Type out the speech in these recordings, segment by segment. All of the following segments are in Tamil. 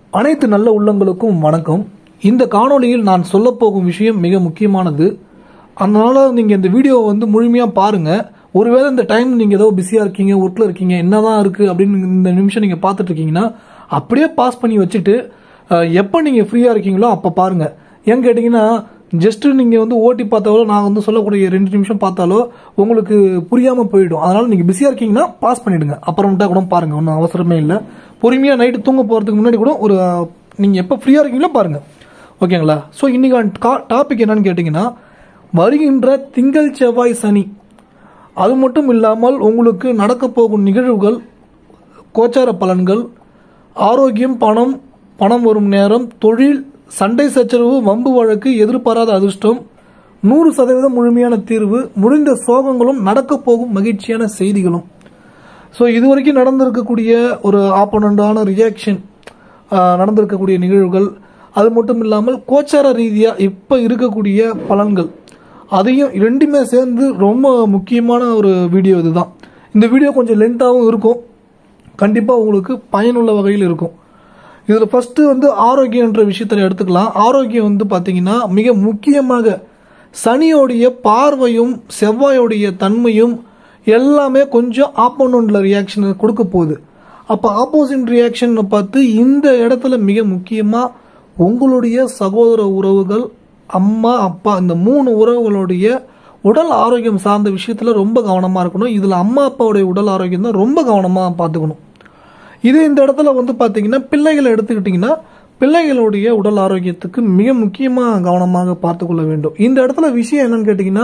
அனைத்து நல்ல உள்ளங்களுக்கும் வணக்கம் இந்த காணொளியில் நான் சொல்லப் போகும் விஷயம் மிக முக்கியமானது அதனால நீங்கள் இந்த வீடியோவை வந்து முழுமையாக பாருங்கள் ஒருவேளை இந்த டைம் நீங்கள் ஏதோ பிஸியாக இருக்கீங்க ஒர்க்கில் இருக்கீங்க என்னதான் இருக்குது அப்படின்னு இந்த நிமிஷம் நீங்கள் பார்த்துட்டு இருக்கீங்கன்னா அப்படியே பாஸ் பண்ணி வச்சுட்டு அஹ், எப்போ நீங்கள் ஃப்ரீயாக இருக்கீங்களோ அப்போ பாருங்கள் ஏன்னு கேட்டிங்கன்னா ஜஸ்ட்டு நீங்கள் வந்து ஓட்டி பார்த்தாலோ நான் வந்து சொல்லக்கூடிய ரெண்டு நிமிஷம் பார்த்தாலோ உங்களுக்கு புரியாமல் போயிடும் அதனால் நீங்கள் பிஸியாக இருக்கீங்கன்னா பாஸ் பண்ணிவிடுங்க அப்புறமேட்டா கூட பாருங்கள் ஒன்றும் அவசரமே இல்லை பொறுமையாக நைட்டு தூங்க போகிறதுக்கு முன்னாடி கூட ஒரு நீங்கள் எப்போ ஃப்ரீயாக இருக்கீங்களோ பாருங்கள் ஓகேங்களா ஸோ இன்றைக்கி டாபிக் என்னன்னு கேட்டிங்கன்னா வருகின்ற திங்கள் செவ்வாய் சனி அது மட்டும் இல்லாமல் உங்களுக்கு நடக்கப் போகும் நிகழ்வுகள் கோச்சார பலன்கள் ஆரோக்கியம் பணம் பணம் வரும் நேரம் தொழில் சண்டை சச்சரவு வம்பு வழக்கு எதிர்பாராத அதிர்ஷ்டம் நூறு சதவீதம் முழுமையான தீர்வு முடிந்த சோகங்களும் நடக்கப் போகும் மகிழ்ச்சியான செய்திகளும் ஸோ இதுவரைக்கும் நடந்திருக்கக்கூடிய ஒரு ஆப்போனண்டான ரியாக்ஷன் நடந்திருக்கக்கூடிய நிகழ்வுகள் அது மட்டும் இல்லாமல் கோச்சார ரீதியாக இப்போ இருக்கக்கூடிய பலன்கள் அதையும் ரெண்டுமே சேர்ந்து ரொம்ப முக்கியமான ஒரு வீடியோ இதுதான் இந்த வீடியோ கொஞ்சம் லென்த்தாகவும் இருக்கும் கண்டிப்பாக உங்களுக்கு பயனுள்ள வகையில் இருக்கும் இதில் ஃபஸ்ட்டு வந்து ஆரோக்கியன்ற விஷயத்தில் எடுத்துக்கலாம் ஆரோக்கியம் வந்து பார்த்தீங்கன்னா மிக முக்கியமாக சனியோடைய பார்வையும் செவ்வாயோடைய தன்மையும் எல்லாமே கொஞ்சம் ஆப்போனண்ட்ல ரியாக்ஷன் கொடுக்க போகுது அப்போ ஆப்போசிட் ரியாக்ஷன் பார்த்து இந்த இடத்துல மிக முக்கியமாக உங்களுடைய சகோதர உறவுகள் அம்மா அப்பா இந்த மூணு உறவுகளுடைய உடல் ஆரோக்கியம் சார்ந்த விஷயத்தில் ரொம்ப கவனமாக இருக்கணும் இதில் அம்மா அப்பாவுடைய உடல் ஆரோக்கியம் தான் ரொம்ப கவனமாக பார்த்துக்கணும் இது இந்த இடத்துல வந்து பார்த்தீங்கன்னா பிள்ளைகளை எடுத்துக்கிட்டிங்கன்னா பிள்ளைகளுடைய உடல் ஆரோக்கியத்துக்கு மிக முக்கியமாக கவனமாக பார்த்து கொள்ள வேண்டும் இந்த இடத்துல விஷயம் என்னன்னு கேட்டிங்கன்னா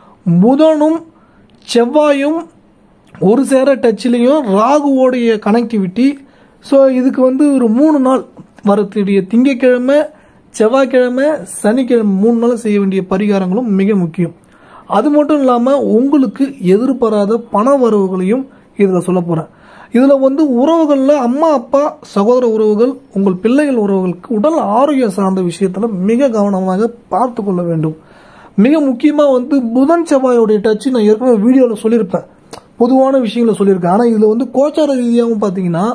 புதனும் செவ்வாயும் ஒரு சேர டச்சிலையும் ராகுவோடைய கனெக்டிவிட்டி ஸோ இதுக்கு வந்து ஒரு மூணு நாள் வரக்கூடிய திங்கக்கிழமை செவ்வாய்க்கிழமை சனிக்கிழமை மூணு நாள் செய்ய வேண்டிய பரிகாரங்களும் மிக முக்கியம் அது மட்டும் இல்லாமல் உங்களுக்கு எதிர்பாராத பண வரவுகளையும் இதில் சொல்ல போகிறேன் இதில் வந்து உறவுகளில் அம்மா அப்பா சகோதர உறவுகள் உங்கள் பிள்ளைகள் உறவுகளுக்கு உடல் ஆரோக்கியம் சார்ந்த விஷயத்தில் மிக கவனமாக பார்த்து கொள்ள வேண்டும் மிக முக்கியமாக வந்து புதன் செவ்வாயோடைய டச்சு நான் ஏற்கனவே வீடியோவில் சொல்லியிருப்பேன் பொதுவான விஷயங்களை சொல்லியிருக்கேன் ஆனால் இதில் வந்து கோச்சார ரீதியாகவும் பார்த்தீங்கன்னா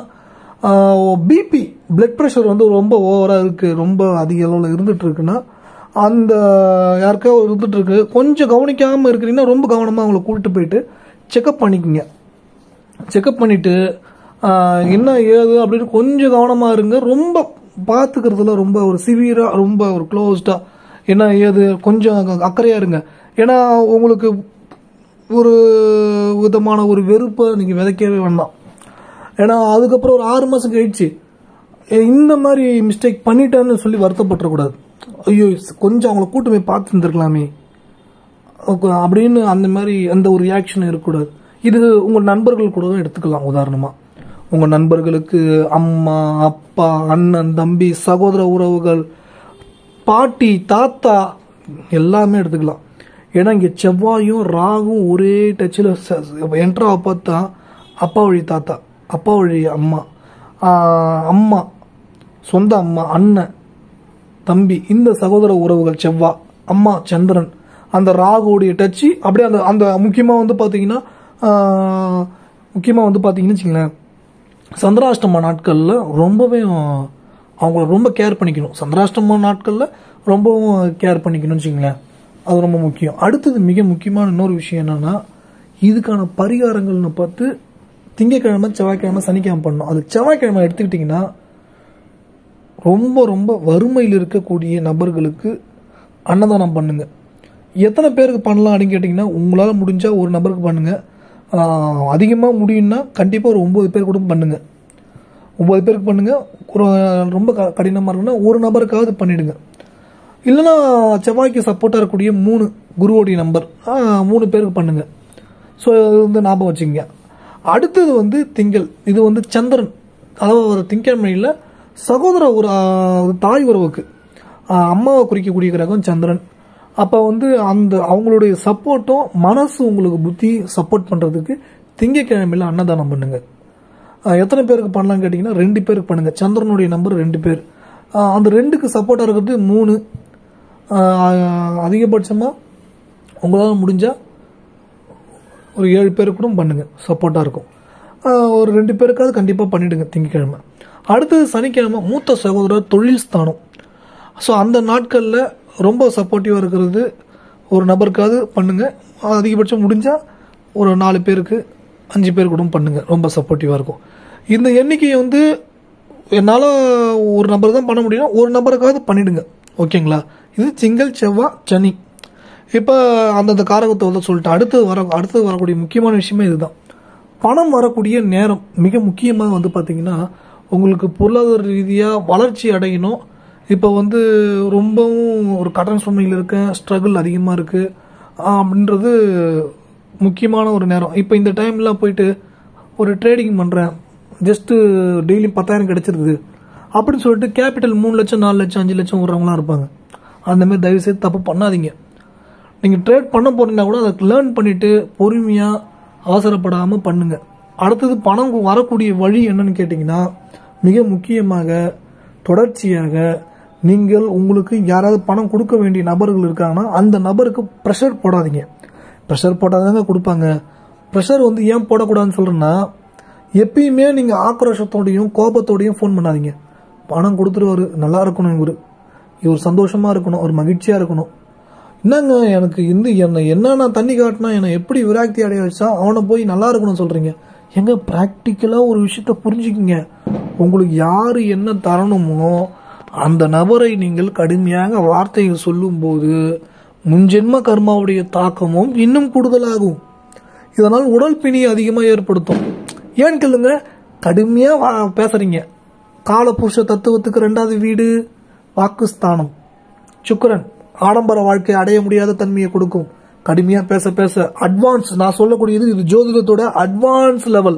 பிபி பிளட் ப்ரெஷர் வந்து ரொம்ப ஓவராக இருக்குது ரொம்ப அதிக அளவில் இருந்துட்டு இருக்குன்னா அந்த யாருக்கோ இருந்துட்டு இருக்கு கொஞ்சம் கவனிக்காமல் இருக்கிறீங்கன்னா ரொம்ப கவனமாக அவங்கள கூப்பிட்டு போயிட்டு செக்கப் பண்ணிக்கோங்க செக்கப் பண்ணிவிட்டு என்ன ஏது அப்படின்னு கொஞ்சம் கவனமாக இருங்க ரொம்ப பார்த்துக்கிறதுல ரொம்ப ஒரு சிவியராக ரொம்ப ஒரு க்ளோஸ்டாக என்ன ஏது கொஞ்சம் அக்கறையாக இருங்க ஏன்னா உங்களுக்கு ஒரு விதமான ஒரு வெறுப்பை நீங்கள் விதைக்கவே வேண்டாம் ஏன்னா அதுக்கப்புறம் ஒரு ஆறு மாதம் கழிச்சு இந்த மாதிரி மிஸ்டேக் பண்ணிட்டேன்னு சொல்லி வருத்தப்பட்டுறக்கூடாது ஐயோ கொஞ்சம் அவங்கள கூட்டு போய் பார்த்து இருந்திருக்கலாமே அப்படின்னு அந்த மாதிரி அந்த ஒரு ரியாக்ஷன் இருக்கக்கூடாது இது உங்கள் நண்பர்கள் கூட எடுத்துக்கலாம் உதாரணமாக உங்கள் நண்பர்களுக்கு அம்மா அப்பா அண்ணன் தம்பி சகோதர உறவுகள் பாட்டி தாத்தா எல்லாமே எடுத்துக்கலாம் ஏன்னா இங்கே செவ்வாயும் ராகும் ஒரே டச்சில் என்ட்ராவை பார்த்தா அப்பா வழி தாத்தா அப்பா வழி அம்மா அம்மா சொந்த அம்மா அண்ணன் தம்பி இந்த சகோதர உறவுகள் செவ்வா அம்மா சந்திரன் அந்த ராகுடைய டச்சு அப்படியே அந்த அந்த முக்கியமாக வந்து பார்த்தீங்கன்னா முக்கியமாக வந்து பார்த்தீங்கன்னு வச்சுங்களேன் சந்திராஷ்டம நாட்களில் ரொம்பவே அவங்கள ரொம்ப கேர் பண்ணிக்கணும் சந்திராஷ்டம நாட்களில் ரொம்பவும் கேர் பண்ணிக்கணும்னு வச்சுங்களேன் அது ரொம்ப முக்கியம் அடுத்தது மிக முக்கியமான இன்னொரு விஷயம் என்னென்னா இதுக்கான பரிகாரங்கள்னு பார்த்து திங்கக்கிழமை செவ்வாய்க்கிழமை சனிக்கிழமை பண்ணணும் அது செவ்வாய்க்கிழமை எடுத்துக்கிட்டிங்கன்னா ரொம்ப ரொம்ப வறுமையில் இருக்கக்கூடிய நபர்களுக்கு அன்னதானம் பண்ணுங்க எத்தனை பேருக்கு பண்ணலாம் அப்படின்னு கேட்டிங்கன்னா உங்களால் முடிஞ்சால் ஒரு நபருக்கு பண்ணுங்கள் அதிகமாக முடியும்னா கண்டிப்பாக ஒரு ஒம்பது பேர் கூட பண்ணுங்க ஒம்பது பேருக்கு பண்ணுங்கள் ஒரு ரொம்ப க கடினமாக இருக்குன்னா ஒரு நபருக்காவது பண்ணிவிடுங்க இல்லைன்னா செவ்வாய்க்கு சப்போர்ட்டாக இருக்கக்கூடிய மூணு குருவோடைய நம்பர் மூணு பேருக்கு பண்ணுங்கள் ஸோ இது வந்து ஞாபகம் வச்சுக்கங்க அடுத்தது வந்து திங்கள் இது வந்து சந்திரன் அதாவது ஒரு திங்கட்கிழமையில் சகோதர ஒரு தாய் உறவுக்கு அம்மாவை குறிக்கக்கூடிய கிரகம் சந்திரன் அப்போ வந்து அந்த அவங்களுடைய சப்போர்ட்டும் மனசு உங்களுக்கு புத்தி சப்போர்ட் பண்ணுறதுக்கு திங்கக்கிழமையில் அன்னதானம் பண்ணுங்க எத்தனை பேருக்கு பண்ணலாம்னு கேட்டிங்கன்னா ரெண்டு பேருக்கு பண்ணுங்கள் சந்திரனுடைய நம்பர் ரெண்டு பேர் அந்த ரெண்டுக்கு சப்போர்ட்டாக இருக்கிறது மூணு அதிகபட்சமாக உங்களால் முடிஞ்சால் ஒரு ஏழு பேருக்கு கூட பண்ணுங்கள் சப்போர்ட்டாக இருக்கும் ஒரு ரெண்டு பேருக்காவது கண்டிப்பாக பண்ணிவிடுங்க திங்கக்கிழமை அடுத்தது சனிக்கிழமை மூத்த சகோதரர் தொழில் ஸ்தானம் ஸோ அந்த நாட்களில் ரொம்ப சப்போர்ட்டிவாக இருக்கிறது ஒரு நபருக்காவது பண்ணுங்கள் அதிகபட்சம் முடிஞ்சால் ஒரு நாலு பேருக்கு அஞ்சு பேர் கூட பண்ணுங்கள் ரொம்ப சப்போர்ட்டிவாக இருக்கும் இந்த எண்ணிக்கையை வந்து என்னால் ஒரு நபர் தான் பண்ண முடியும் ஒரு நபருக்காவது பண்ணிடுங்க ஓகேங்களா இது திங்கள் செவ்வாய் சனி இப்போ அந்தந்த காரகத்தை வந்து சொல்லிட்டு அடுத்து வர அடுத்து வரக்கூடிய முக்கியமான விஷயமே இதுதான் பணம் வரக்கூடிய நேரம் மிக முக்கியமாக வந்து பார்த்தீங்கன்னா உங்களுக்கு பொருளாதார ரீதியாக வளர்ச்சி அடையணும் இப்போ வந்து ரொம்பவும் ஒரு கடன் சுமையில் இருக்கேன் ஸ்ட்ரகிள் அதிகமாக இருக்குது அப்படின்றது முக்கியமான ஒரு நேரம் இப்போ இந்த டைம்லாம் போயிட்டு ஒரு ட்ரேடிங் பண்ணுறேன் ஜஸ்ட்டு டெய்லி பத்தாயிரம் கிடச்சிருக்குது அப்படின்னு சொல்லிட்டு கேபிட்டல் மூணு லட்சம் நாலு லட்சம் அஞ்சு லட்சம் விட்றவங்களாம் இருப்பாங்க அந்த மாதிரி தயவு செய்து தப்பு பண்ணாதீங்க நீங்கள் ட்ரேட் பண்ண போறீங்கன்னா கூட அதை லேர்ன் பண்ணிவிட்டு பொறுமையாக அவசரப்படாமல் பண்ணுங்க அடுத்தது பணம் வரக்கூடிய வழி என்னன்னு கேட்டிங்கன்னா மிக முக்கியமாக தொடர்ச்சியாக நீங்கள் உங்களுக்கு யாராவது பணம் கொடுக்க வேண்டிய நபர்கள் இருக்காங்கன்னா அந்த நபருக்கு ப்ரெஷர் போடாதீங்க ப்ரெஷர் போட்டாதாங்க கொடுப்பாங்க ப்ரெஷர் வந்து ஏன் போடக்கூடாதுன்னு சொல்கிறேன்னா எப்பயுமே நீங்கள் ஆக்ரோஷத்தோடையும் கோபத்தோடையும் ஃபோன் பண்ணாதீங்க பணம் கொடுத்துருவாரு நல்லா இருக்கணும் இவர் இவர் சந்தோஷமாக இருக்கணும் ஒரு மகிழ்ச்சியாக இருக்கணும் என்னங்க எனக்கு இந்த என்ன என்ன நான் தண்ணி காட்டினா என்னை எப்படி விராக்தி அடைய வச்சா அவனை போய் நல்லா இருக்கணும்னு சொல்கிறீங்க எங்க ப்ராக்டிக்கலாக ஒரு விஷயத்த புரிஞ்சுக்கிங்க உங்களுக்கு யார் என்ன தரணுமோ அந்த நபரை நீங்கள் கடுமையாக வார்த்தைகள் சொல்லும்போது முன்ஜென்ம கர்மாவுடைய தாக்கமும் இன்னும் கூடுதலாகும் இதனால் உடல் பிணி அதிகமாக ஏற்படுத்தும் ஏன்னு கேளுங்க கடுமையாக பேசுறீங்க காலபுருஷ தத்துவத்துக்கு ரெண்டாவது வீடு வாக்குஸ்தானம் சுக்கிரன் ஆடம்பர வாழ்க்கை அடைய முடியாத தன்மையை கொடுக்கும் கடுமையாக பேச பேச அட்வான்ஸ் நான் சொல்லக்கூடியது இது ஜோதிடத்தோட அட்வான்ஸ் லெவல்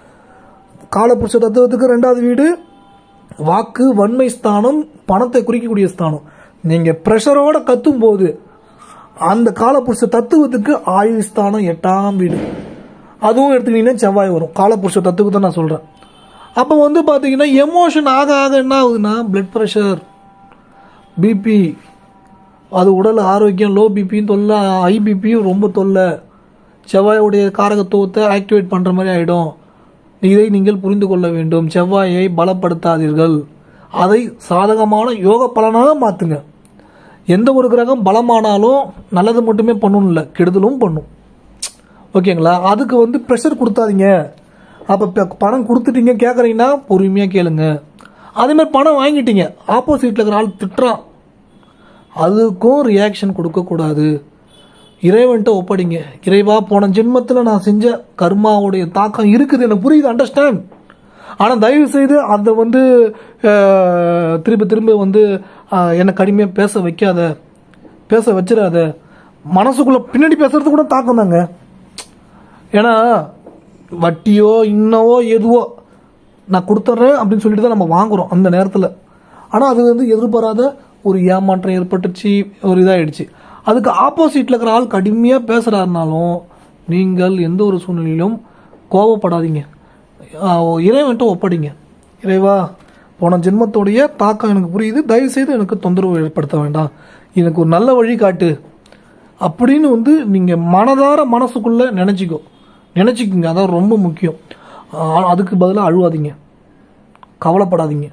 காலபுருஷ தத்துவத்துக்கு ரெண்டாவது வீடு வாக்கு வன்மை ஸ்தானம் பணத்தை குறிக்கக்கூடிய ஸ்தானம் நீங்க பிரஷரோட கத்தும் போது அந்த காலபுருஷ தத்துவத்துக்கு ஆயுள் ஸ்தானம் எட்டாம் வீடு அதுவும் எடுத்துக்கிட்டீங்கன்னா செவ்வாய் வரும் காலபுருஷ தத்துவத்தை நான் சொல்றேன் அப்போ வந்து பார்த்தீங்கன்னா எமோஷன் ஆக ஆக என்ன ஆகுதுன்னா பிளட் ப்ரெஷர் பிபி அது உடல் ஆரோக்கியம் லோ பிபியும் தொல்லை ஹை பிபியும் ரொம்ப தொல்லை செவ்வாயுடைய காரகத்துவத்தை ஆக்டிவேட் பண்ணுற மாதிரி ஆகிடும் இதை நீங்கள் புரிந்து கொள்ள வேண்டும் செவ்வாயை பலப்படுத்தாதீர்கள் அதை சாதகமான யோக பலனாக மாற்றுங்க எந்த ஒரு கிரகம் பலமானாலும் நல்லது மட்டுமே பண்ணணும் இல்லை கெடுதலும் பண்ணும் ஓகேங்களா அதுக்கு வந்து ப்ரெஷர் கொடுத்தாதீங்க அப்போ பணம் கொடுத்துட்டீங்க கேட்குறீங்கன்னா பொறுமையாக கேளுங்க அதே மாதிரி பணம் வாங்கிட்டீங்க ஆப்போசிட்டில் இருக்கிற ஆள் திட்டுறான் அதுக்கும் ரியாக்ஷன் கொடுக்கக்கூடாது இறைவன்ட்ட ஒப்படைங்க இறைவா போன ஜென்மத்தில் நான் செஞ்ச கர்மாவுடைய தாக்கம் இருக்குது எனக்கு புரியுது அண்டர்ஸ்டாண்ட் ஆனால் தயவு செய்து அதை வந்து அஹ், திரும்ப திரும்ப வந்து அஹ், என்னை கடுமையாக பேச வைக்காத பேச வச்சிடாத மனசுக்குள்ள பின்னாடி பேசுறது கூட தாக்கம் தாங்க ஏன்னா வட்டியோ இன்னவோ எதுவோ நான் கொடுத்துட்றேன் அப்படின்னு சொல்லிட்டு தான் நம்ம வாங்குறோம் அந்த நேரத்தில் ஆனால் அது வந்து எதிர்பாராத ஒரு ஏமாற்றம் ஏற்பட்டுச்சு ஒரு இதாகிடுச்சு அதுக்கு ஆப்போசிட்டில் இருக்கிற ஆள் கடுமையாக பேசுகிறாருனாலும் நீங்கள் எந்த ஒரு சூழ்நிலையிலும் கோபப்படாதீங்க ஆஹ் இறைவன்ட்ட ஒப்படைங்க இறைவா போன ஜென்மத்தோடைய தாக்கம் எனக்கு புரியுது தயவுசெய்து எனக்கு தொந்தரவு ஏற்படுத்த வேண்டாம் எனக்கு ஒரு நல்ல வழி காட்டு அப்படின்னு வந்து நீங்கள் மனதார மனசுக்குள்ளே நினச்சிக்கோ நினச்சிக்கோங்க அதான் ரொம்ப முக்கியம் ஆ- அதுக்கு பதிலாக அழுவாதீங்க கவலைப்படாதீங்க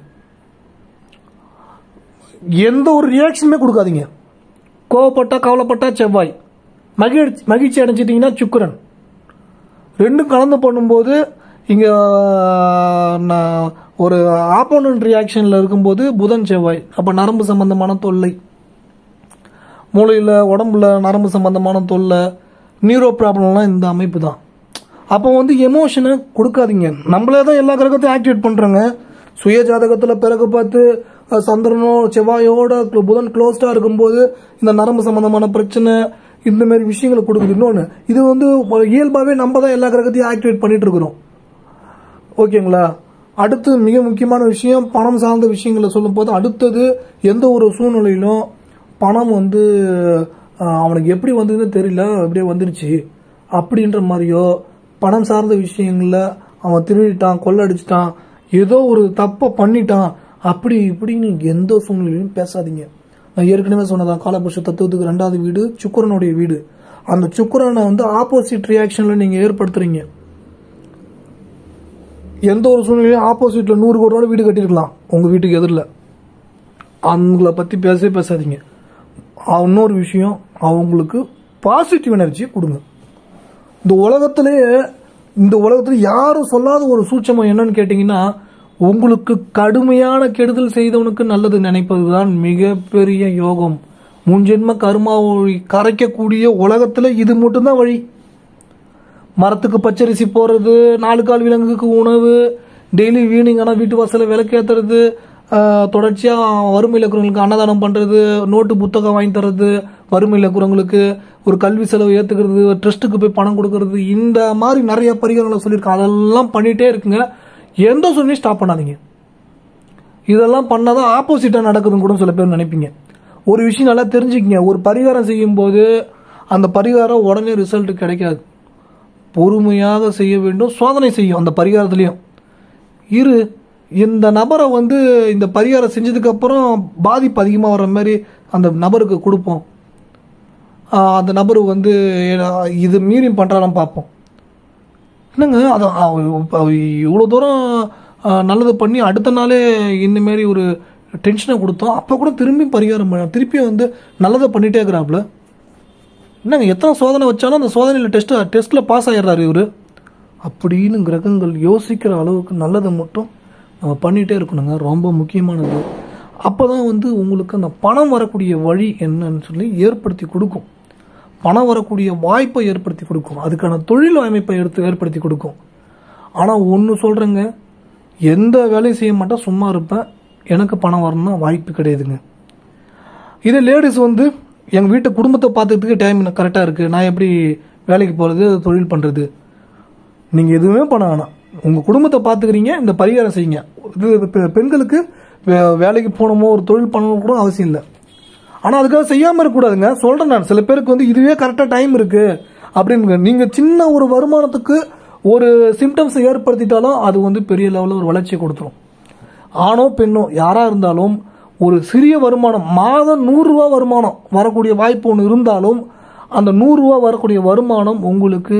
எந்த ஒரு ரியாக்ஷனுமே கொடுக்காதீங்க கோவப்பட்டா கவலைப்பட்டா செவ்வாய் மகிழ்ச்சி மகிழ்ச்சி அடைஞ்சிட்டிங்கன்னா சுக்கிரன் ரெண்டும் கலந்து பண்ணும்போது இங்கே நான் ஒரு ஆப்போனன்ட் ரியாக்ஷனில் இருக்கும்போது புதன் செவ்வாய் அப்போ நரம்பு சம்பந்தமான தொல்லை மூளையில் உடம்புல நரம்பு சம்பந்தமான தொல்லை நியூரோ ப்ராப்ளம்லாம் இந்த அமைப்பு தான் அப்போ வந்து எமோஷனை கொடுக்காதீங்க நம்மளே தான் எல்லா கிரகத்தையும் ஆக்டிவேட் பண்ணுறோங்க சுய ஜாதகத்தில் பிறகு பார்த்து அஹ், சந்திரனோ செவ்வாயோட cl- புதன் க்ளோஸ்டாக இருக்கும்போது இந்த நரம்பு சம்பந்தமான பிரச்சனை இந்த மாதிரி விஷயங்களை கொடுக்குது இன்னொன்று இது வந்து ஒரு இயல்பாகவே நம்ம தான் எல்லா கிரகத்தையும் ஆக்டிவேட் பண்ணிட்டு இருக்கிறோம் ஓகேங்களா அடுத்து மிக முக்கியமான விஷயம் பணம் சார்ந்த விஷயங்களை சொல்லும்போது அடுத்தது எந்த ஒரு சூழ்நிலையிலும் பணம் வந்து ஆஹ், அவனுக்கு எப்படி வந்ததுன்னு தெரியல அப்படியே வந்துருச்சு அப்படின்ற மாதிரியோ பணம் சார்ந்த விஷயங்கள்ல அவன் திருடிட்டான் கொள்ளடிச்சிட்டான் ஏதோ ஒரு தப்பை பண்ணிட்டான் அப்படி இப்படின்னு எந்த சூழ்நிலையிலும் பேசாதீங்க நான் ஏற்கனவே சொன்னதான் காலபுருஷ தத்துவத்துக்கு ரெண்டாவது வீடு சுக்கிரனுடைய வீடு அந்த சுக்கிரனை வந்து ஆப்போசிட் ரியாக்ஷன்ல நீங்க ஏற்படுத்துறீங்க எந்த ஒரு சூழ்நிலையும் ஆப்போசிட்டில் நூறு கோடி ரூபாய் வீடு கட்டியிருக்கலாம் உங்கள் வீட்டுக்கு எதிரில் அவங்கள பற்றி பேசவே பேசாதீங்க அஹ் இன்னொரு விஷயம் அவங்களுக்கு பாசிட்டிவ் எனர்ஜியை கொடுங்க இந்த உலகத்திலேயே இந்த உலகத்தில் யாரும் சொல்லாத ஒரு சூட்சமம் என்னன்னு கேட்டிங்கன்னா உங்களுக்கு கடுமையான கெடுதல் செய்தவனுக்கு நல்லது நினைப்பதுதான் மிகப்பெரிய யோகம் முன்ஜென்ம கருமாவை கரைக்கக்கூடிய உலகத்தில் இது மட்டும்தான் வழி மரத்துக்கு பச்சரிசி போடுறது நாலு கால் விலங்குக்கு உணவு டெய்லி ஈவினிங் ஆனால் வீட்டு வாசலில் விளக்கேற்றுறது தொடர்ச்சியாக வறுமையில் இருக்கிறவங்களுக்கு அன்னதானம் பண்ணுறது நோட்டு புத்தகம் வாங்கி தர்றது வறுமையில் இருக்கிறவங்களுக்கு ஒரு கல்வி செலவு ஏற்றுக்கிறது ட்ரஸ்ட்டுக்கு போய் பணம் கொடுக்கறது இந்த மாதிரி நிறைய பரிகாரங்களை சொல்லியிருக்கேன் அதெல்லாம் பண்ணிகிட்டே இருக்குங்க எந்த சூழ்நிலையும் ஸ்டாப் பண்ணாதீங்க இதெல்லாம் பண்ணாதான் ஆப்போசிட்டாக நடக்குதுன்னு கூட சில பேர் நினைப்பீங்க ஒரு விஷயம் நல்லா தெரிஞ்சுக்கங்க ஒரு பரிகாரம் செய்யும்போது அந்த பரிகாரம் உடனே ரிசல்ட் கிடைக்காது பொறுமையாக செய்ய வேண்டும் சோதனை செய்யும் அந்த பரிகாரத்துலேயும் இரு இந்த நபரை வந்து இந்த பரிகாரம் செஞ்சதுக்கப்புறம் பாதிப்பு அதிகமாக வர்ற மாதிரி அந்த நபருக்கு கொடுப்போம் ஆஹ் அந்த நபர் வந்து ஏன்னா- இது மீறி பண்ணுறாரான்னு பார்ப்போம் என்னங்க அது இவ்வளோ தூரம் ஆஹ், நல்லது பண்ணி அடுத்த நாளே இந்த மாதிரி ஒரு டென்ஷனை கொடுத்தோம் அப்போ கூட திரும்பி பரிகாரம் பண்ண திருப்பியும் வந்து நல்லதை பண்ணிட்டே இருக்கிறாப்புல என்னங்க எத்தனை சோதனை வச்சாலும் அந்த சோதனையில் டெஸ்ட் டெஸ்ட்டில் பாஸ் ஆயிடுறாரு இவர் அப்படின்னு கிரகங்கள் யோசிக்கிற அளவுக்கு நல்லதை மட்டும் நம்ம பண்ணிகிட்டே இருக்கணுங்க ரொம்ப முக்கியமானது அப்போ தான் வந்து உங்களுக்கு அந்த பணம் வரக்கூடிய வழி என்னன்னு சொல்லி ஏற்படுத்தி கொடுக்கும் பணம் வரக்கூடிய வாய்ப்பை ஏற்படுத்தி கொடுக்கும் அதுக்கான தொழில் அமைப்பை எடுத்து ஏற்படுத்தி கொடுக்கும் ஆனால் ஒன்று சொல்கிறேங்க எந்த வேலையும் செய்ய மாட்டேன் சும்மா இருப்பேன் எனக்கு பணம் வரணும்னா வாய்ப்பு கிடையாதுங்க இதே லேடிஸ் வந்து எங்கள் வீட்டு குடும்பத்தை பார்த்துக்கிறதுக்கு டைம் கரெக்டாக இருக்குது நான் எப்படி வேலைக்கு போகிறது தொழில் பண்ணுறது நீங்கள் எதுவுமே பண்ண வேணாம் உங்கள் குடும்பத்தை பார்த்துக்கிறீங்க இந்த பரிகாரம் செய்யுங்க இது பெ- பெண்களுக்கு வே- வேலைக்கு போகணுமோ ஒரு தொழில் பண்ணணும் கூட அவசியம் இல்லை ஆனால் அதுக்காக செய்யாமல் இருக்கக்கூடாதுங்க சொல்கிறேன் நான் சில பேருக்கு வந்து இதுவே கரெக்டாக டைம் இருக்குது அப்படின்னு நீங்கள் சின்ன ஒரு வருமானத்துக்கு ஒரு சிம்டம்ஸ் ஏற்படுத்திட்டாலும் அது வந்து பெரிய லெவலில் ஒரு வளர்ச்சியை கொடுத்துரும் ஆணோ பெண்ணோ யாராக இருந்தாலும் ஒரு சிறிய வருமானம் மாதம் நூறுரூவா வருமானம் வரக்கூடிய வாய்ப்பு ஒன்று இருந்தாலும் அந்த நூறுரூவா வரக்கூடிய வருமானம் உங்களுக்கு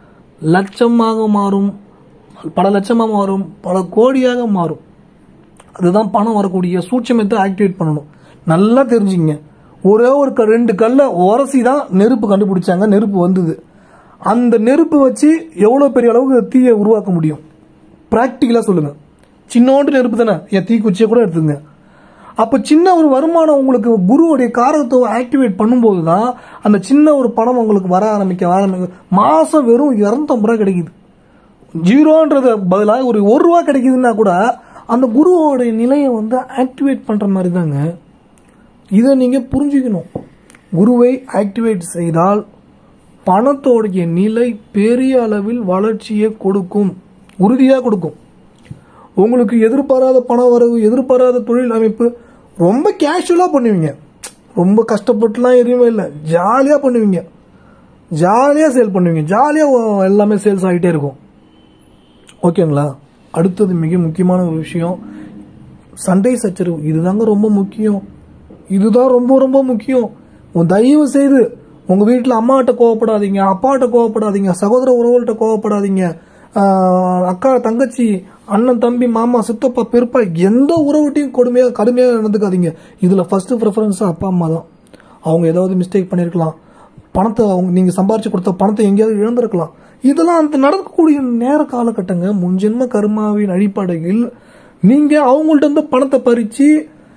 லட்சமாக மாறும் பல லட்சமாக மாறும் பல கோடியாக மாறும் அதுதான் பணம் வரக்கூடிய சூட்சமத்தை ஆக்டிவேட் பண்ணணும் நல்லா தெரிஞ்சுங்க ஒரே ஒரு க- ரெண்டு கல்லை உரசி தான் நெருப்பு கண்டுபிடிச்சாங்க நெருப்பு வந்தது அந்த நெருப்பு வச்சு எவ்வளோ பெரிய அளவுக்கு தீயை உருவாக்க முடியும் ப்ராக்டிக்கலாக சொல்லுங்க சின்னோண்டு நெருப்பு தானே என் தீக்குச்சியை கூட எடுத்துங்க அப்போ சின்ன ஒரு வருமானம் உங்களுக்கு குருவுடைய காரகத்துவம் ஆக்டிவேட் பண்ணும்போது தான் அந்த சின்ன ஒரு பணம் உங்களுக்கு வர ஆரம்பிக்க வர ஆரம்பிக்க மாதம் வெறும் இரநூத்தம்பது ரூபா கிடைக்குது ஜீரோன்றது பதிலாக ஒரு ஒரு ரூபா கிடைக்குதுன்னா கூட அந்த குருவோடைய நிலையை வந்து ஆக்டிவேட் பண்ணுற மாதிரி தாங்க இதை நீங்கள் புரிஞ்சுக்கணும் குருவை ஆக்டிவேட் செய்தால் பணத்தோடைய நிலை பெரிய அளவில் வளர்ச்சியை கொடுக்கும் உறுதியாக கொடுக்கும் உங்களுக்கு எதிர்பாராத பண வரவு எதிர்பாராத தொழில் அமைப்பு ரொம்ப கேஷுவலாக பண்ணுவீங்க ரொம்ப கஷ்டப்பட்டுலாம் எதுவுமே இல்லை ஜாலியாக பண்ணுவீங்க ஜாலியாக சேல் பண்ணுவீங்க ஜாலியாக எல்லாமே சேல்ஸ் ஆகிட்டே இருக்கும் ஓகேங்களா அடுத்தது மிக முக்கியமான ஒரு விஷயம் சண்டை சச்சரவு இதுதாங்க ரொம்ப முக்கியம் இதுதான் ரொம்ப ரொம்ப முக்கியம் உன் தயவு செய்து உங்க வீட்டில் அம்மாட்ட கோவப்படாதீங்க அப்பாட்ட கோவப்படாதீங்க சகோதர உறவுகள்கிட்ட கோவப்படாதீங்க ஆஹ் அக்கா தங்கச்சி அண்ணன் தம்பி மாமா சித்தப்பா பெருப்பா எந்த உறவுட்டையும் கொடுமையாக கடுமையாக நடந்துக்காதீங்க இதில் ஃபர்ஸ்ட் ப்ரிஃபரன்ஸ் அப்பா அம்மா தான் அவங்க ஏதாவது மிஸ்டேக் பண்ணியிருக்கலாம் பணத்தை அவங்க நீங்கள் சம்பாரிச்சு கொடுத்த பணத்தை எங்கேயாவது இழந்திருக்கலாம் இதெல்லாம் அந்த நடக்கக்கூடிய நேர காலகட்டங்க முன்ஜென்ம கர்மாவின் அடிப்படையில் நீங்கள் அவங்கள்ட்ட இருந்து பணத்தை பறித்து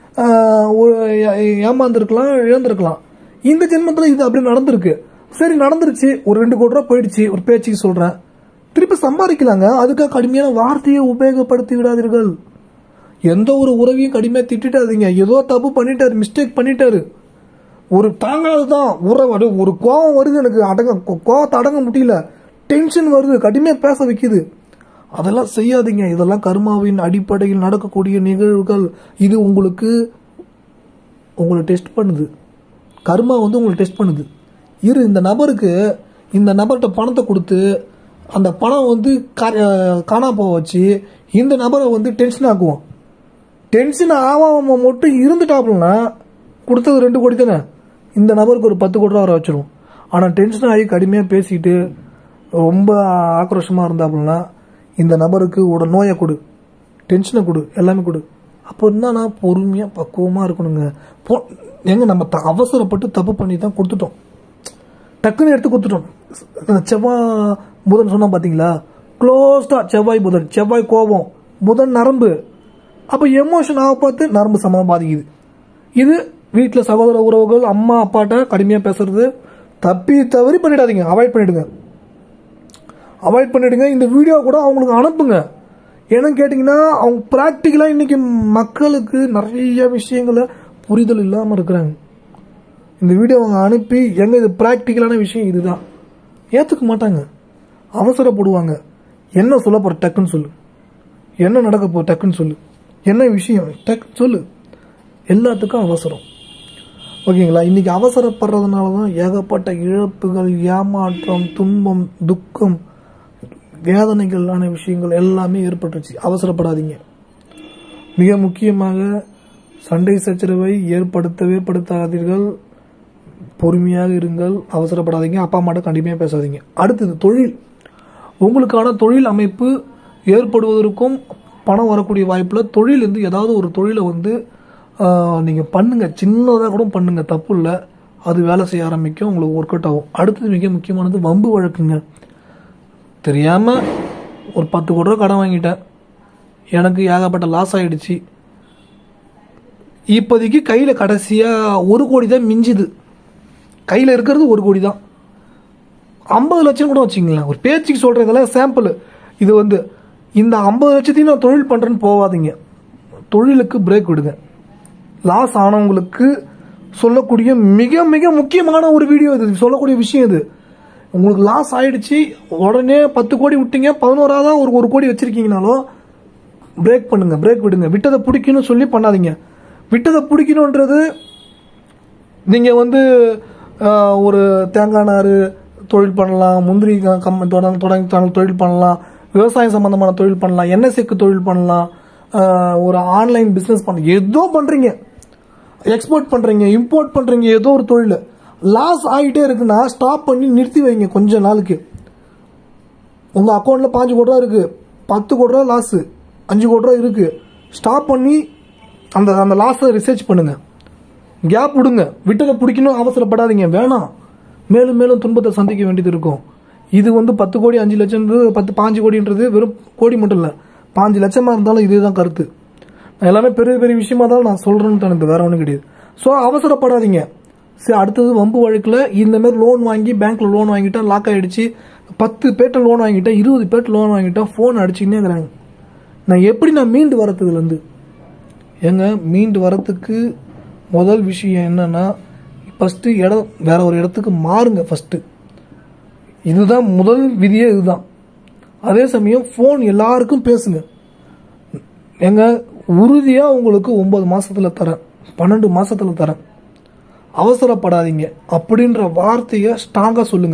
ஏமாந்துருக்கலாம் இழந்திருக்கலாம் இந்த ஜென்மத்தில் இது அப்படி நடந்திருக்கு சரி நடந்துருச்சு ஒரு ரெண்டு கோடி ரூபா போயிடுச்சு ஒரு பேச்சுக்கு சொல்கிறேன் திருப்பி சம்பாதிக்கலாங்க அதுக்காக கடுமையான வார்த்தையை உபயோகப்படுத்தி விடாதீர்கள் எந்த ஒரு உறவையும் கடுமையாக திட்டிட்டாதீங்க ஏதோ தப்பு பண்ணிட்டாரு மிஸ்டேக் பண்ணிட்டாரு ஒரு தாங்காததான் உறவு அது ஒரு கோவம் வருது எனக்கு அடங்க கோ- கோவத்தை அடங்க முடியல டென்ஷன் வருது கடுமையாக பேச வைக்குது அதெல்லாம் செய்யாதீங்க இதெல்லாம் கர்மாவின் அடிப்படையில் நடக்கக்கூடிய நிகழ்வுகள் இது உங்களுக்கு உங்களை டெஸ்ட் பண்ணுது கர்மா வந்து உங்களை டெஸ்ட் பண்ணுது இரு இந்த நபருக்கு இந்த நபர்கிட்ட பணத்தை கொடுத்து அந்த பணம் வந்து கா- காணாம போக வச்சு இந்த நபரை வந்து டென்ஷன் ஆக்குவோம் டென்ஷன் ஆகாம மட்டும் இருந்துட்டாப்புலனா கொடுத்தது ரெண்டு கோடி தானே இந்த நபருக்கு ஒரு பத்து கோடி ரூபா வர வச்சிரும் ஆனால் டென்ஷன் ஆகி கடுமையாக பேசிட்டு ரொம்ப ஆக்ரோஷமாக இருந்தாப்புலனா இந்த நபருக்கு உட நோயை கொடு டென்ஷனை கொடு எல்லாமே கொடு அப்போ இருந்தா பொறுமையாக பக்குவமாக இருக்கணுங்க போ எங்க நம்ம த- அவசரப்பட்டு தப்பு பண்ணி தான் கொடுத்துட்டோம் டக்குன்னு எடுத்து கொடுத்துட்டோம் அந்த செவ்வாய் புதன் சொன்னா பார்த்தீங்களா க்ளோஸ்டா செவ்வாய் புதன் செவ்வாய் கோபம் புதன் நரம்பு அப்போ எமோஷன் ஆக பார்த்து நரம்பு சமமாக பாதிக்குது இது வீட்டில் சகோதர உறவுகள் அம்மா அப்பாட்ட கடுமையாக பேசுறது தப்பி தவறி பண்ணிடாதீங்க அவாய்ட் பண்ணிடுங்க அவாய்ட் பண்ணிடுங்க இந்த வீடியோ கூட அவங்களுக்கு அனுப்புங்க ஏன்னு கேட்டிங்கன்னா அவங்க ப்ராக்டிக்கலாக இன்னைக்கு மக்களுக்கு நிறைய விஷயங்களை புரிதல் இல்லாமல் இருக்கிறாங்க இந்த வீடியோ அவங்க அனுப்பி எங்க இது ப்ராக்டிக்கலான விஷயம் இதுதான் ஏற்றுக்க மாட்டாங்க அவசரப்படுவாங்க என்ன சொல்ல போற டக்குன்னு சொல்லு என்ன நடக்க போ டக்குன்னு சொல்லு என்ன விஷயம் டக்குன்னு சொல்லு எல்லாத்துக்கும் அவசரம் ஓகேங்களா இன்னைக்கு அவசரப்படுறதுனால தான் ஏகப்பட்ட இழப்புகள் ஏமாற்றம் துன்பம் துக்கம் வேதனைகளான விஷயங்கள் எல்லாமே ஏற்பட்டுச்சு அவசரப்படாதீங்க மிக முக்கியமாக சண்டை சச்சரவை ஏற்படுத்தவே படுத்தாதீர்கள் பொறுமையாக இருங்கள் அவசரப்படாதீங்க அப்பா அம்மாட்ட கண்டிப்பாக பேசாதீங்க அடுத்தது தொழில் உங்களுக்கான தொழில் அமைப்பு ஏற்படுவதற்கும் பணம் வரக்கூடிய வாய்ப்பில் தொழில் வந்து ஏதாவது ஒரு தொழிலை வந்து நீங்கள் பண்ணுங்க சின்னதாக கூட பண்ணுங்க தப்பு இல்லை அது வேலை செய்ய ஆரம்பிக்கும் உங்களுக்கு ஒர்க் அவுட் ஆகும் அடுத்தது மிக முக்கியமானது வம்பு வழக்குங்க தெரியாம ஒரு பத்து கோடி ரூபா கடன் வாங்கிட்டேன் எனக்கு ஏகப்பட்ட லாஸ் ஆயிடுச்சு இப்போதைக்கு கையில் கடைசியாக ஒரு கோடி தான் மிஞ்சுது கையில் இருக்கிறது ஒரு கோடி தான் ஐம்பது லட்சம் கூட வச்சுங்களேன் ஒரு பேச்சுக்கு சொல்கிறேன் இதெல்லாம் சாம்பிள் இது வந்து இந்த ஐம்பது லட்சத்தையும் நான் தொழில் பண்ணுறேன்னு போகாதீங்க தொழிலுக்கு பிரேக் விடுங்க லாஸ் ஆனவங்களுக்கு சொல்லக்கூடிய மிக மிக முக்கியமான ஒரு வீடியோ இது சொல்லக்கூடிய விஷயம் இது உங்களுக்கு லாஸ் ஆயிடுச்சு உடனே பத்து கோடி விட்டீங்க பதினோராவதா ஒரு ஒரு கோடி வச்சிருக்கீங்கனாலும் பிரேக் பண்ணுங்க பிரேக் விடுங்க விட்டதை பிடிக்கணும்னு சொல்லி பண்ணாதீங்க விட்டதை பிடிக்கணுன்றது நீங்கள் வந்து ஆஹ், ஒரு தேங்காய் நார் தொழில் பண்ணலாம் முந்திரி க- கம் தொடங்க தொடங்கி தொ- தொழில் பண்ணலாம் விவசாயம் சம்பந்தமான தொழில் பண்ணலாம் எண்ணெய் செக்கு தொழில் பண்ணலாம் ஆஹ், ஒரு ஆன்லைன் பிஸ்னஸ் பண்ணலாம் ஏதோ பண்ணுறீங்க எக்ஸ்போர்ட் பண்ணுறீங்க இம்போர்ட் பண்ணுறீங்க ஏதோ ஒரு தொழில் லாஸ் ஆகிட்டே இருக்குன்னா ஸ்டாப் பண்ணி நிறுத்தி வைங்க கொஞ்ச நாளுக்கு உங்கள் அக்கௌண்ட்டில் பாஞ்சு கோடி ரூபா இருக்குது பத்து கோடி ரூபா லாஸு அஞ்சு கோடி ரூபா இருக்குது ஸ்டாப் பண்ணி அந்த அந்த லாஸை ரிசர்ச் பண்ணுங்க கேப் விடுங்க விட்டதை பிடிக்கணும் அவசரப்படாதீங்க வேணாம் மேலும் மேலும் துன்பத்தை சந்திக்க வேண்டியது இருக்கும் இது வந்து பத்து கோடி அஞ்சு லட்சம் பத்து பாஞ்சு கோடின்றது வெறும் கோடி மட்டும் இல்லை பாஞ்சு லட்சமாக இருந்தாலும் இதுதான் கருத்து நான் எல்லாமே பெரிய பெரிய விஷயமா தான் நான் சொல்கிறேன்னு எனக்கு வேற ஒன்றும் கிடையாது ஸோ அவசரப்படாதீங்க சரி அடுத்தது வம்பு வழக்கில் இந்த மாதிரி லோன் வாங்கி பேங்க்ல லோன் வாங்கிட்டா லாக் ஆயிடுச்சு பத்து பேர்ட்ட லோன் வாங்கிட்டேன் இருபது பேர்ட்ட லோன் வாங்கிட்டேன் ஃபோன் அடிச்சுக்கினே இருக்கிறாங்க நான் எப்படி நான் மீண்டு வரதுலேருந்து ஏங்க மீண்டு வரத்துக்கு முதல் விஷயம் என்னன்னா ஃபஸ்ட்டு இடம் வேற ஒரு இடத்துக்கு மாறுங்க ஃபஸ்ட்டு இதுதான் முதல் விதியே இதுதான் அதே சமயம் ஃபோன் எல்லாருக்கும் பேசுங்க ஏங்க உறுதியாக உங்களுக்கு ஒன்பது மாசத்துல தரேன் பன்னெண்டு மாசத்துல தரேன் அவசரப்படாதீங்க அப்படின்ற வார்த்தையை ஸ்ட்ராங்காக சொல்லுங்க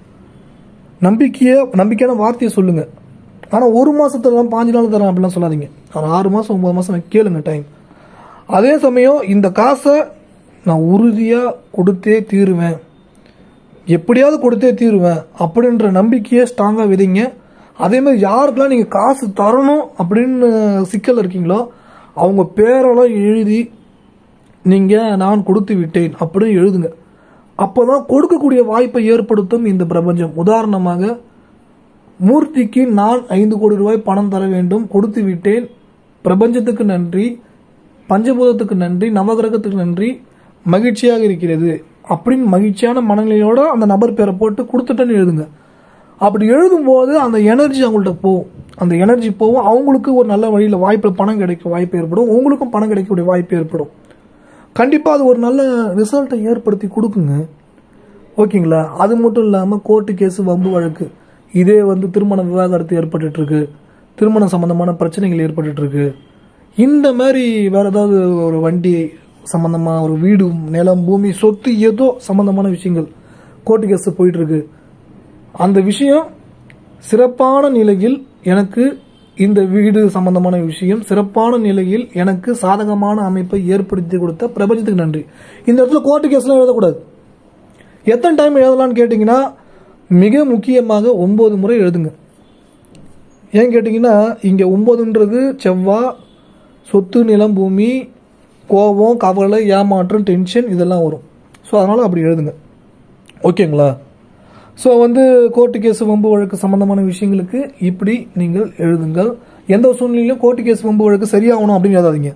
நம்பிக்கைய நம்பிக்கையான வார்த்தையை சொல்லுங்க ஆனால் ஒரு மாசத்துல தான் பாஞ்சு நாள் தரேன் அப்படிலாம் சொல்லாதீங்க ஆனால் ஆறு மாசம் ஒன்பது மாசம் கேளுங்க டைம் அதே சமயம் இந்த காசை நான் உறுதியாக கொடுத்தே தீருவேன் எப்படியாவது கொடுத்தே தீருவேன் அப்படின்ற நம்பிக்கையை ஸ்ட்ராங்காக விதைங்க அதே மாதிரி யாருக்கெல்லாம் நீங்கள் காசு தரணும் அப்படின்னு சிக்கல் இருக்கீங்களோ அவங்க பேரெல்லாம் எழுதி நீங்கள் நான் கொடுத்து விட்டேன் அப்படின்னு எழுதுங்க அப்போதான் கொடுக்கக்கூடிய வாய்ப்பை ஏற்படுத்தும் இந்த பிரபஞ்சம் உதாரணமாக மூர்த்திக்கு நான் ஐந்து கோடி ரூபாய் பணம் தர வேண்டும் கொடுத்து விட்டேன் பிரபஞ்சத்துக்கு நன்றி பஞ்சபூதத்துக்கு நன்றி நவகிரகத்துக்கு நன்றி மகிழ்ச்சியாக இருக்கிறது அப்படின்னு மகிழ்ச்சியான மனநிலையோட அந்த நபர் பேரை போட்டு கொடுத்துட்டேன்னு எழுதுங்க அப்படி எழுதும்போது அந்த எனர்ஜி அவங்கள்ட்ட போகும் அந்த எனர்ஜி போகும் அவங்களுக்கு ஒரு நல்ல வழியில் வாய்ப்பு பணம் கிடைக்க வாய்ப்பு ஏற்படும் உங்களுக்கும் பணம் கிடைக்கக்கூடிய வாய்ப்பு ஏற்படும் கண்டிப்பாக அது ஒரு நல்ல ரிசல்ட்டை ஏற்படுத்தி கொடுக்குங்க ஓகேங்களா அது மட்டும் இல்லாமல் கோர்ட்டு கேஸ் வம்பு வழக்கு இதே வந்து திருமண விவாகரத்து ஏற்பட்டுட்டு இருக்கு திருமணம் சம்பந்தமான பிரச்சனைகள் ஏற்பட்டுட்டு இருக்கு இந்த மாதிரி வேற ஏதாவது ஒரு வண்டி சம்பந்தமா ஒரு வீடு நிலம் பூமி சொத்து ஏதோ சம்பந்தமான விஷயங்கள் கோர்ட்டு கேஸ் போயிட்டு இருக்கு அந்த விஷயம் சிறப்பான நிலையில் எனக்கு இந்த வீடு சம்பந்தமான விஷயம் சிறப்பான நிலையில் எனக்கு சாதகமான அமைப்பை ஏற்படுத்தி கொடுத்த பிரபஞ்சத்துக்கு நன்றி இந்த இடத்துல கோர்ட்டு கேஸ்லாம் எழுதக்கூடாது எத்தனை டைம் எழுதலாம்னு கேட்டிங்கன்னா மிக முக்கியமாக ஒன்பது முறை எழுதுங்க ஏன் கேட்டிங்கன்னா இங்கே ஒம்பதுன்றது செவ்வாய் சொத்து நிலம் பூமி கோபம் கவலை ஏமாற்றம் டென்ஷன் இதெல்லாம் வரும் ஸோ அதனால் அப்படி எழுதுங்க ஓகேங்களா ஸோ வந்து கோர்ட்டு கேஸ் வம்பு வழக்கு சம்பந்தமான விஷயங்களுக்கு இப்படி நீங்கள் எழுதுங்கள் எந்த ஒரு சூழ்நிலையிலும் கோர்ட்டு கேஸ் வம்பு வழக்கு சரியாகணும் அப்படின்னு எழுதாதீங்க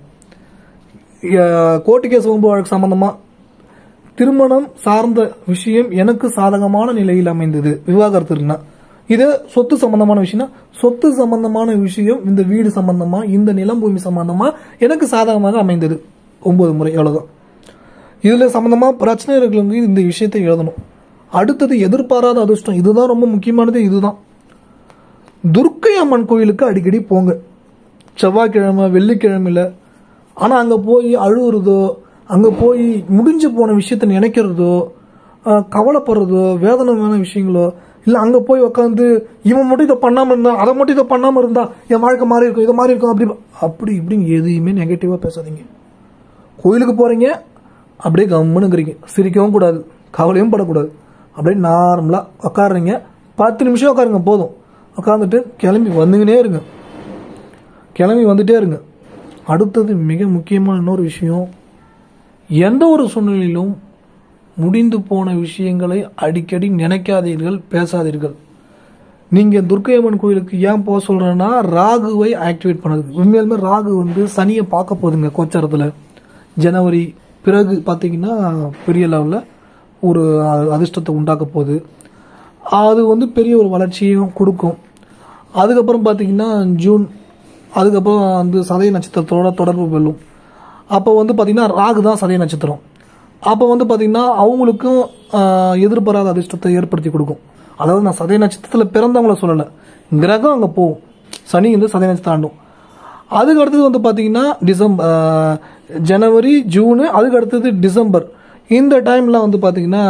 அஹ், கோர்ட்டு கேஸ் வம்பு வழக்கு சம்பந்தமாக திருமணம் சார்ந்த விஷயம் எனக்கு சாதகமான நிலையில் அமைந்தது விவாகரத்து இருக்குன்னா இது சொத்து சம்பந்தமான விஷயம்னா சொத்து சம்பந்தமான விஷயம் இந்த வீடு சம்பந்தமா இந்த நிலம் பூமி சம்பந்தமா எனக்கு சாதகமாக அமைந்தது ஒன்பது முறை அவ்வளவுதான் இதுல சம்பந்தமா பிரச்சனை இருக்கிறவங்க இந்த விஷயத்தை எழுதணும் அடுத்தது எதிர்பாராத அதிர்ஷ்டம் இதுதான் ரொம்ப முக்கியமானது இதுதான் துர்க்கை அம்மன் கோயிலுக்கு அடிக்கடி போங்க செவ்வாய்க்கிழமை வெள்ளிக்கிழமையில ஆனால் அங்கே போய் அழுகுறதோ அங்கே போய் முடிஞ்சு போன விஷயத்தை நினைக்கிறதோ ஆஹ், கவலைப்படுறதோ வேதனையான விஷயங்களோ இல்லை அங்கே போய் உட்காந்து இவன் மட்டும் இதை பண்ணாமல் இருந்தா அதை மட்டும் இதை பண்ணாமல் இருந்தா என் வாழ்க்கை மாறி இருக்கும் இதை மாறி இருக்கும் அப்படி அப்படி இப்படின்னு எதையுமே நெகட்டிவாக பேசாதீங்க கோயிலுக்கு போகிறீங்க அப்படியே கம்முனுங்கிறீங்க சிரிக்கவும் கூடாது கவலையும் படக்கூடாது அப்படியே நார்மலாக உட்காடுறீங்க பத்து நிமிஷம் உட்காருங்க போதும் உட்காந்துட்டு கிளம்பி வந்துக்கினே இருங்க கிளம்பி வந்துட்டே இருங்க அடுத்தது மிக முக்கியமான இன்னொரு விஷயம் எந்த ஒரு சூழ்நிலையிலும் முடிந்து போன விஷயங்களை அடிக்கடி நினைக்காதீர்கள் பேசாதீர்கள் நீங்கள் துர்க்கையம்மன் கோயிலுக்கு ஏன் போக சொல்கிறேன்னா ராகுவை ஆக்டிவேட் பண்ணது உண்மையாலுமே ராகு வந்து சனியை பார்க்க போகுதுங்க கோச்சாரத்தில் ஜனவரி பிறகு பார்த்தீங்கன்னா பெரிய லெவலில் ஒரு அ- அதிர்ஷ்டத்தை உண்டாக்க போகுது அது வந்து பெரிய ஒரு வளர்ச்சியும் கொடுக்கும் அதுக்கப்புறம் பார்த்தீங்கன்னா ஜூன் அதுக்கப்புறம் வந்து சதய நட்சத்திரத்தோட தொடர்பு கொள்ளும் அப்போ வந்து பார்த்தீங்கன்னா ராகு தான் சதய நட்சத்திரம் அப்போ வந்து பார்த்தீங்கன்னா அவங்களுக்கும் ஆஹ், எதிர்பாராத அதிர்ஷ்டத்தை ஏற்படுத்தி கொடுக்கும் அதாவது நான் சதய நட்சத்திரத்தில் பிறந்தவங்கள சொல்லலை கிரகம் அங்கே போகும் சனி வந்து சதய நட்சத்திரம் தாண்டும் அதுக்கு அடுத்தது வந்து பார்த்தீங்கன்னா டிசம்பர் ஆஹ், ஜனவரி ஜூனு அதுக்கு அடுத்தது டிசம்பர் இந்த டைமில் வந்து பார்த்தீங்கன்னா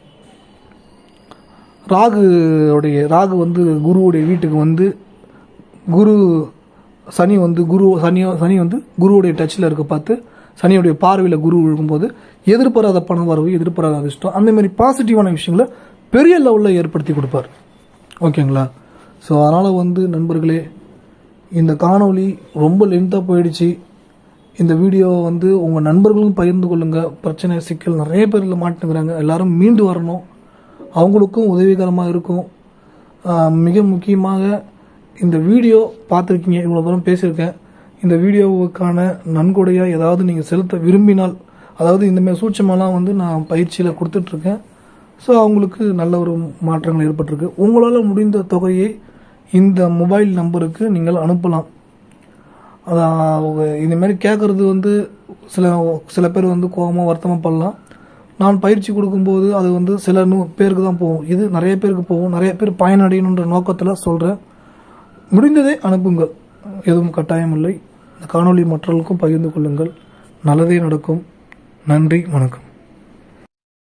ராகு உடைய ராகு வந்து குருவுடைய வீட்டுக்கு வந்து குரு சனி வந்து குரு சனி சனி வந்து குருவுடைய டச்சில் இருக்க பார்த்து சனியுடைய பார்வையில் குரு விழுகும்போது எதிர்பாராத பண வரவு எதிர்பாராத அதிர்ஷ்டம் அந்த மாதிரி பாசிட்டிவான விஷயங்களை பெரிய லெவலில் ஏற்படுத்தி கொடுப்பார் ஓகேங்களா ஸோ அதனால் வந்து நண்பர்களே இந்த காணொளி ரொம்ப லென்த்தாக போயிடுச்சு இந்த வீடியோ வந்து உங்கள் நண்பர்களும் பகிர்ந்து கொள்ளுங்கள் பிரச்சனை சிக்கல் நிறைய பேர் இதில் மாட்டுங்கிறாங்க எல்லாரும் மீண்டு வரணும் அவங்களுக்கும் உதவிகரமாக இருக்கும் ஆஹ் மிக முக்கியமாக இந்த வீடியோ பார்த்துருக்கீங்க இவ்வளோ தூரம் பேசியிருக்கேன் இந்த வீடியோவுக்கான நன்கொடையாக ஏதாவது நீங்கள் செலுத்த விரும்பினால் அதாவது இந்த மாதிரி சூட்சமெல்லாம் வந்து நான் பயிற்சியில் கொடுத்துட்ருக்கேன் ஸோ அவங்களுக்கு நல்ல ஒரு மாற்றங்கள் ஏற்பட்டிருக்கு உங்களால் முடிந்த தொகையை இந்த மொபைல் நம்பருக்கு நீங்கள் அனுப்பலாம் அதான் அவங்க இந்த மாதிரி கேட்குறது வந்து சில சில பேர் வந்து கோபமாக வருத்தமாக பண்ணலாம் நான் பயிற்சி கொடுக்கும்போது அது வந்து சில நூ பேருக்கு தான் போகும் இது நிறைய பேருக்கு போகும் நிறைய பேர் பயனடையணுன்ற நோக்கத்தில் சொல்கிறேன் முடிந்ததை அனுப்புங்கள் எதுவும் கட்டாயம் இல்லை இந்த காணொளி மற்றவர்களுக்கும் பகிர்ந்து கொள்ளுங்கள் நல்லதே நடக்கும் நன்றி வணக்கம்